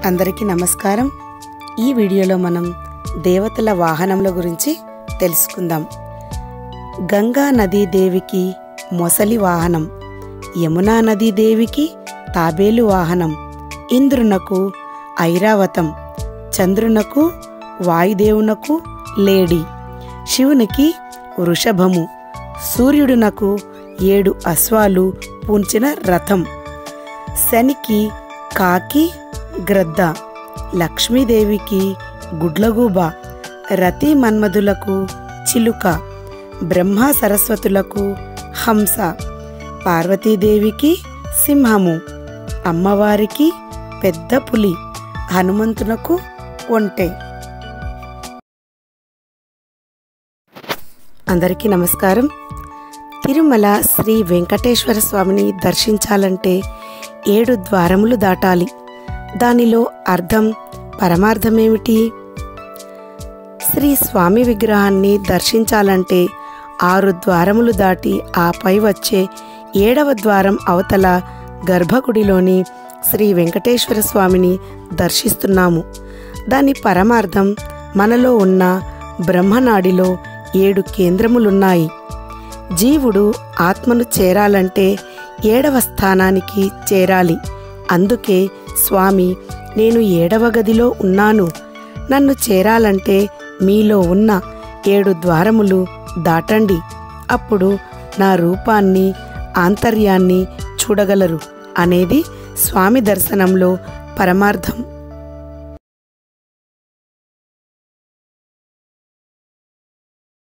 అందరికీ నమస్కారం ఈ వీడియోలో మనం దేవతల వాహనముల గురించి తెలుసుకుందాం గంగా నదీ దేవికి మొసలి వాహనం యమునా నదీ దేవికి తాబేలు వాహనం ఇంద్రునకు ఐరావతం చంద్రునకు వాయుదేవునకు లేడి శివునికి వృషభము సూర్యుడునకు ఏడు అశ్వాలు పూంచిన రథం శనికి కాకి గ్రద్ద లక్ష్మీదేవికి గుడ్లగూబ రతి మన్మధులకు చిలుక బ్రహ్మ సరస్వతులకు హంస పార్వతీదేవికి సింహము అమ్మవారికి పెద్ద పులి హనుమంతునకు ఒంటె అందరికీ నమస్కారం తిరుమల శ్రీ వెంకటేశ్వర స్వామిని దర్శించాలంటే ఏడు ద్వారములు దాటాలి దానిలో అర్థం పరమార్థమేమిటి శ్రీ స్వామి విగ్రహాన్ని దర్శించాలంటే ఆరు ద్వారములు దాటి ఆపై వచ్చే ఏడవ ద్వారం అవతల గర్భగుడిలోని శ్రీ వెంకటేశ్వర స్వామిని దర్శిస్తున్నాము దాని పరమార్థం మనలో ఉన్న బ్రహ్మనాడిలో ఏడు కేంద్రములున్నాయి జీవుడు ఆత్మను చేరాలంటే ఏడవ స్థానానికి చేరాలి అందుకే స్వామి నేను ఏడవ గదిలో ఉన్నాను నన్ను చేరాలంటే మీలో ఉన్న ఏడు ద్వారములు దాటండి అప్పుడు నా రూపాన్ని ఆంతర్యాన్ని చూడగలరు అనేది స్వామి దర్శనంలో పరమార్థం